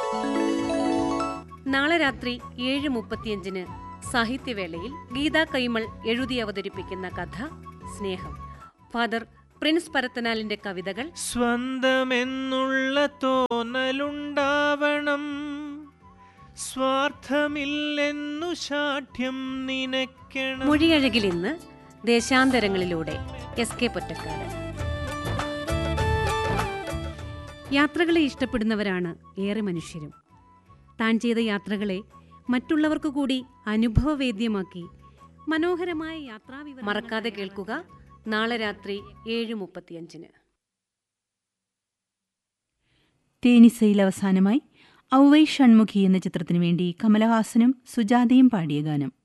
നാളെ രാത്രി ഏഴ് മുപ്പത്തിയഞ്ചിന് സാഹിത്യവേളയിൽ ഗീതാ കൈമൾ എഴുതി അവതരിപ്പിക്കുന്ന കഥ സ്നേഹം ഫാദർ പ്രിൻസ് പരത്തനാലിന്റെ കവിതകൾ സ്വന്തമെന്നുള്ള തോന്നലുണ്ടാവണം സ്വാർത്ഥമില്ലെന്നു ശാഠ്യം നിനയ്ക്കണം മൊഴിയഴകിൽ ഇന്ന് ദേശാന്തരങ്ങളിലൂടെ എസ് കെ പൊറ്റക്കാട് യാത്രകളെ ഇഷ്ടപ്പെടുന്നവരാണ് ഏറെ മനുഷ്യരും താൻ ചെയ്ത യാത്രകളെ മറ്റുള്ളവർക്ക് കൂടി അനുഭവവേദ്യമാക്കി മനോഹരമായ യാത്രാ മറക്കാതെ കേൾക്കുക നാളെ രാത്രി ഏഴ് മുപ്പത്തിയഞ്ചിന് തേനിസയിൽ അവസാനമായി ഔവൈ ഷൺമുഖി എന്ന ചിത്രത്തിനു വേണ്ടി കമലഹാസനും സുജാതയും പാടിയ ഗാനം